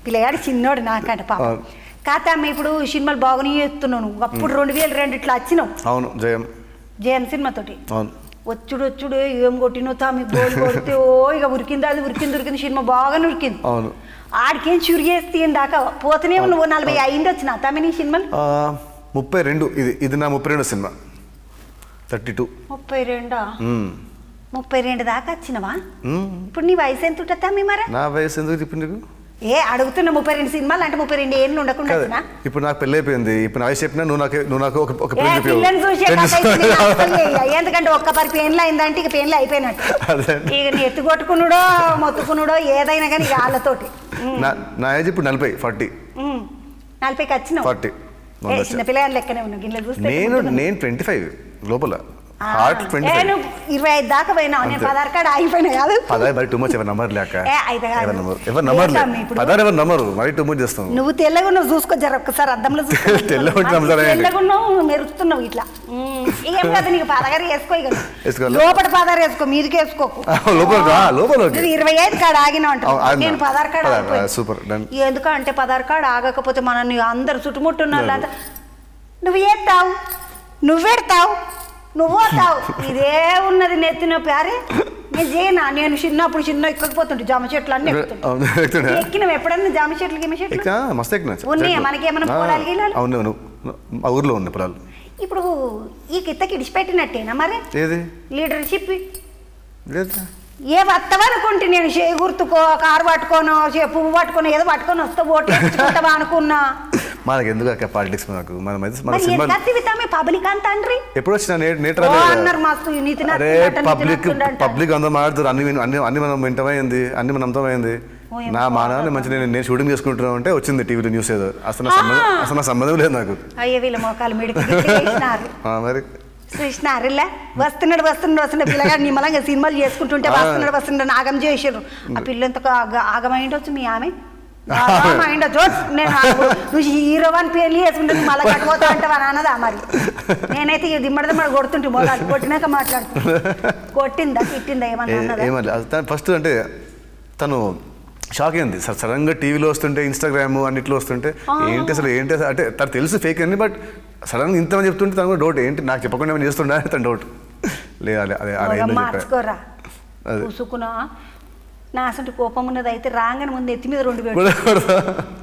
పిల్లగాడు చిన్నోడు నాకంట పాప అవును. కాతమ్మ ఇప్పుడు సినిమాలు బాగానే చేస్తున్నావు నువ్వు అప్పుడు రెండు వేలు రెండు ఇట్లా వచ్చినావు అవును జయం జయన్ సినిమాతోటి అవును వచ్చుడు వచ్చుడు ఏం కొట్టినో తామి గోల్ కొడితే ఓ ఇక ఉరికింది అది ఉరికింది ఉరికింది సినిమా బాగానే ఉరికింది అవును ఆడికేం చురి చేస్తే దాకా పోతేనే నువ్వు నలభై అయింది వచ్చిన తమిళ సినిమాలు ఆ, ముప్పై రెండు ఇది ఇది నా ముప్పై రెండు సినిమా థర్టీ టూ ముప్పై రెండా ముప్పై రెండు దాకా వచ్చినవా ఇప్పుడు నీ వయసు ఎంత ఉంటుంది తమ్మి మరి నా వయసు ఎందుకు చెప్పి నీకు ఏ అడుగుతున్నా ముప్పై రెండు సినిమాలు అంటే ముప్పై రెండు ఏళ్ళు ఉండకుండా కాదు వచ్చినా? ఇప్పుడు నాకు పెళ్ళి అయిపోయింది ఇప్పుడు నా వయసు చెప్పినా నువ్వు నాకు నువ్వు నాకు ఒక ఒక ఏ పెళ్లి పిల్లని చూసే చెప్పావు కథ అయితే నేను అస్సలు చెయ్య. ఎందుకంటే ఒక్క పరి పెయిన్లు అయిందంటే ఇక పెయిన్లు అయిపోయినట్టు అదే. ఇక నీ ఎత్తు కొట్టుకున్నాడో మొత్తుకున్నాడో ఏదైనా కానీ ఇక వాళ్ళతోటి నా నా ఏజ్ ఇప్పుడు నలభై ఫార్టీ ఉమ్. నలభైకి వచ్చినావు ఫార్టీ ఏ, చిన్న పిల్లగాని లెక్కనే ఉన్నావు గిన్నె చూస్తే నేను ఎత్తుకుంటున్నావు. నేను ట్వంటీ ఫైవ్ లోపల ఆ, హార్ట్ ట్వంటీ ఏ, ఫైవ్ నువ్వు ఇరవై ఐదు దాకా పోయినావు నేను అంతే. పదహారు కాడ ఆగిపోయినా కాదు పదాయి మరి టూ మచ్ ఎవరు నమ్మరు లేక ఏ, అయితే కాదు. ఎవరు నమ్మరు ఎవరు నమ్మరు ఏంటమ్మా ఇప్పుడు? పదారు ఎవరు నమ్మరు మరి టూ మచ్ చేస్తాం నువ్వు తెల్లగా నువ్వు చూసుకో జర ఒక్కసారి అద్దంలో చూసుకో. తెల్లగా ఉంటే నమ్ముతారా ఏంటి? తెల్లగా ఉన్నావు మెరుస్తున్నావు ఇట్లా ఉమ్. ఏం కాదు నీకు పదగారు వేసుకో ఇక వేసుకోవాలా? లోపల పదహారు వేసుకో మీదికి వేసుకోకు లోపల రా, లోపల ఓకే. నువ్వు ఇరవై ఐదు కాడ ఆగినా ఆ, అంటావు ఆగినా. నేను పదహారు కాడ పదహారు, ఆగిపోయినా. ఆ, సూపర్, డన్. ఎందుకంటే పదహారు కాడ ఆగకపోతే మనల్ని అందరు చుట్టుముట్టున్న వాళ్ళంతా నువ్వు ఏస్తావు నువ్వెడతావు నువ్వు పోతావు ఇదే ఉన్నది నెత్తిన ప్యారే నేను చేయనా నేను చిన్నప్పుడు చిన్న ఎక్కకపోతుంటే జామ చెట్లు అన్నీ ఎక్కుతుంటా అవును, ఎక్కుతుండే. ఎక్కినావు ఎప్పుడన్నా జామ చెట్లు గిమ చెట్లు ఎక్కా, మస్తు ఎక్కినా ఉన్నాయా? మనకేమన్నా పొలాలు గీలాలు? అవును అవును మా ఊర్లో ఉన్నాయి పొలాలు ఇప్పుడు ఈ కిత్తకి ఇడిచిపెట్టినట్టేనా మరి ఏది లీడర్షిప్ లేదు ఏ వస్తావనుకుంటే నేను చేయి గుర్తుకో కారు పట్టుకోను చే పువ్వు పట్టుకోను ఏదో పట్టుకొని వస్తా ఓటు వేయించుకుంటావా అనుకున్నా మనకి ఎందుకు అక్క పాలిటిక్స్ మనకు మన మధ్య మన మరి సినిమా ఎంత తివితామే పబ్లిక్ అంత అండ్రి ఎప్పుడు వచ్చినా నేట్ నేట్ ఓ రాలేదు అన్నారు కదా. మస్తు నీతి అరే పబ్లిక్ పబ్లిక్ పబ్లిక్ అందరూ మాట్లాడుతారు అన్ని విన్- అన్ని అన్ని మనం వింటమైంది అన్ని మనం అంతమైంది ఓ ఏం నా మానవాన్ని మంచి నేను నేను షూటింగ్ చేసుకుంటున్నా అంటే వచ్చింది టీవీలో న్యూస్ ఏదో అసలు నా సంబంధం ఆ. అసలు నా సంబంధం లేదు నాకు అయ్యే వీళ్ళ మోకాలు మిడికి వేసినారు ఆ, మరి చూసినారు ఇలా వస్తున్నాడు వస్తున్నాడు వస్తున్నాడు పిల్లగాడు నిమ్మలంగా సినిమాలు చేసుకుంటుంటే ఆ. వస్తున్నాడు వస్తున్నాడు నాగం చేసారు ఆ పిల్లంత ఆగమైండొచ్చు మీ ఆమె మైండొచ్చు నేను ఆగు. నువ్వు హీరో అని పెళ్లి చేసుకుంటే నువ్వు మళ్ళీ కట్టుకోతా అంటావా అని అన్నదా మరి నేనైతే ఇక దిమ్మడి దిమ్మడి కొడుతుంటే మొదలు కొట్టినాక మాట్లాడుతున్నా కొట్టిందా తిట్టిందా ఏమన్నా అన్నదా ఏమన్నా ఫస్ట్ అంటే తను షాక్ అయింది సార్ సడన్గా టీవీలో వస్తుంటే ఇన్స్టాగ్రామ్ అన్నిట్లో వస్తుంటే ఏంటి అసలు ఏంటి అసలు అంటే తను తెలుసు ఫేక్ అని బట్ సడన్గా ఇంతమంది చెప్తుంటే తను కూడా డౌట్ ఏంటి నాకు చెప్పకుండా ఏమైనా చేస్తుండే అని తన డౌట్ లేదు అదే అదే అలా మొగం ఏందో చెప్పా మార్చుకోరా అదే. పూసుకున్నా నా అసలు కోపం ఉన్నది అయితే రాగానే ముందు ఎత్తి మీద రెండు పెట్టు కూడా- కూడా.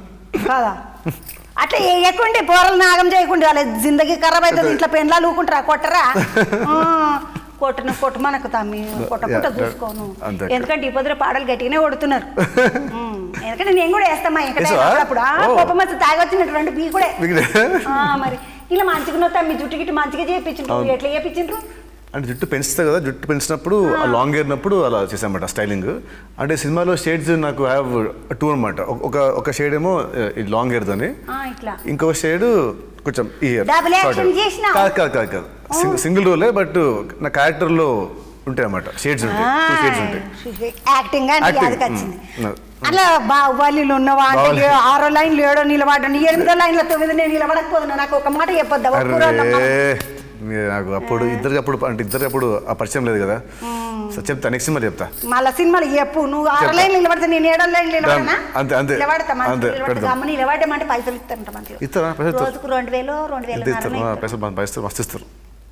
కాదా అట్లా వేయకుండే పోరలు నాగం చేయకుండా వాళ్ళ జిందగీ ఖరాబ్ అవుతుంది ఇంట్లో పెండ్లాలు ఊకుంటారా కొట్టరా ఆ, కొట్టిన కొట్టు మనకు తమ్మి కొట్టకుండా Yeah, చూసుకోను అంతే. ఎందుకంటే ఈ పొద్దున పాటలు గట్టిగానే కొడుతున్నారు ఉమ్, ఎందుకంటే నేను కూడా వేస్తామా ఎక్కడ వేసావా? అప్పుడు ఆ, ఓ. కోపం వచ్చి తాగొచ్చినట్టు రెండు పీ కూడా మిగిలే. ఆ, మరి ఇలా మంచిగా తమ్మి జుట్టు గిట్టు మంచిగా చేయించిండ్రు అవును. ఎట్లా చేయించిండ్రు అంటే జుట్టు పెంచుతా కదా జుట్టు పెంచినప్పుడు ఆ లాంగ్ ఏరినప్పుడు అలా చేసామన్నమాట స్టైలింగ్ అంటే సినిమాలో షేడ్స్ నాకు హ్యావ్ టూ అనమాట ఒక ఒక షేడ్ ఏమో ఈ లాంగ్ హెయిర్ అని ఆ, ఇట్లా ఇంకొక షేడ్ కొంచెం ఈ hair. Double Short action hair. చేసినావు? కాదు కాదు కాదు కాదు సింగిల్ సింగిల్ రోలే బట్ నా క్యారెక్టర్లో ఉంటాయి అన్నమాట షేడ్స్ ఉంటాయి టూ షేడ్స్ ఉంటాయి యాక్టింగ్ అంటే Acting, అది వచ్చింది mm. అలా బాహుబలిలు ఉన్నవా అంటే బాహుబలి. ఆరో లైన్లు ఏడో నిలబడ్డాను ఎనిమిదో లైన్లో తొమ్మిది నేను నిలబడకపోతున్నా నాకు ఒక మాట చెప్పొద్దా ఒక్క అరే ఊరోళ్ళ మాట. మీరు నాకు అప్పుడు ఇద్దరికి అప్పుడు అంటే ఇద్దరికి అప్పుడు ఆ పరిచయం లేదు కదా సో చెప్తా నెక్స్ట్ సినిమా చెప్తా మళ్ళా సినిమాలు చెప్పు నువ్వు ఆరో చెప్తా. లైన్లు నిలబడితే నేను ఏడో లైన్లు నిలబడనా అంతే, అంతే. నిలబడతా మంచిగా అంతే, నిలబడతా పెడతాం. గమ్మున నిలబడమంటే పైసలు ఇస్తారంట మంచిగా ఇస్తారా పైసలు ఇస్తారు రోజుకు రెండు వేలు రెండు వేలు ఎంత ఇస్తారు ఆ, పైసలు బాగా పైసలు మస్తు ఇస్తారు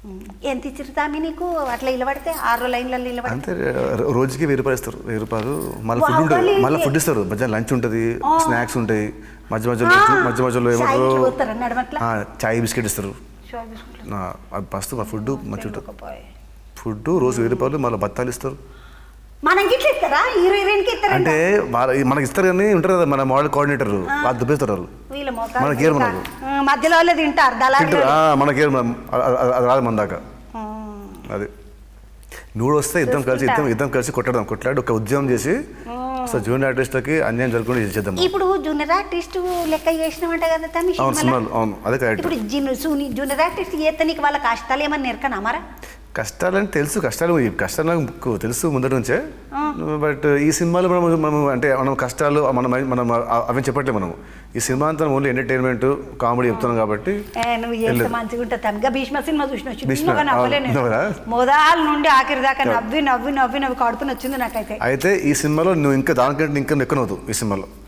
ఎంత ఇచ్చిరు తామి నీకు అట్లా నిలబడితే ఆరో లైన్లలో నిలబడితే అంతే రో- రోజుకి వెయ్యి రూపాయలు ఇస్తారు వెయ్యి రూపాయలు మళ్ళీ ఫుడ్ ఉంటుంది బాహుబలి. మళ్ళీ ఫుడ్ ఇస్తారు మధ్యాహ్నం లంచ్ ఉంటుంది ఆ. స్నాక్స్ ఉంటాయి మధ్య మధ్యలో ఆ. మధ్య మధ్యలో చాయ్ ఏమంటారు ఇట్లా పోతారా నడమట్ల? ఆ, చాయ్ బిస్కెట్ ఇస్తారు షో బిస్కుట్లు. ఆ, అది ఫస్ట్ మా ఫుడ్ మంచి ఉంటుంది తెలియకపోయే. ఫుడ్ రోజు వెయ్యి రూపాయలు మళ్ళీ బత్తాలు ఇస్తారు మనం గిట్ల ఇస్తారా హీరో హీరోయిన్కి ఇస్తారంట అంటే వాళ్ళ మనకి ఇస్తారు కానీ ఉంటారు కదా మన మోడల్ కోఆర్డినేటర్ వాళ్ళు దుబ్బేస్తారు వాళ్ళు వీళ్ళ మోకాలు మనకి ఏం మనకు? ఆ, మధ్యలో వాళ్ళే తింటారు దళారులు తింటారు ఆ, మనకి ఏం మనం- అది అది రాదు మన దాకా అది నువ్వు వస్తే ఇద్దరం కలిసి ఇద్దరం ఇద్దరం కలిసి కొట్టడం కొట్లాడి ఒక ఉద్యమం చేసి అసలు జూనియర్ ఆర్టిస్ట్లకి అన్యాయం జరగకుండా చేద్దాం ఇప్పుడు జూనియర్ ఆర్టిస్ట్ లెక్క చేసినామంట కదా తమ్మి అవును సినిమాలో. సినిమాలు అవును అదే కరెక్ట్ ఇప్పుడు జిన్- సూని జూనియర్ ఆర్టిస్ట్ చేస్తే నీకు వాళ్ళ కష్టాలు ఏమన్నా నెరకనా మరా కష్టాలని తెలుసు కష్టాలు ఈ కష్టాలు నాకు తెలుసు ముందర నుంచే బట్ ఈ సినిమాలో మనం మనం అంటే మనం కష్టాలు మనం మనం అవి చెప్పట్లేదు మనం ఈ సినిమా అంతా ఓన్లీ ఎంటర్టైన్మెంట్ కామెడీ చెప్తున్నాం కాబట్టి ఏ, నువ్వు చేస్తే వెళ్ళదు. మంచిగా ఉంటుంది తమ్మిగా భీష్మ సినిమా చూసిన భీష్మ, చిన్నగా నవ్వలే అవును, నేను నవ్వరా? మొదలు నుండి ఆఖరి దాకా నవ్వి నవ్వి నవ్వి నవ్వి కడుపుని వచ్చింది నాకైతే అయితే ఈ సినిమాలో నువ్వు ఇంకా దానికంటే ఇంకా ఎక్కువ నవ్వుతావు ఈ సినిమాలో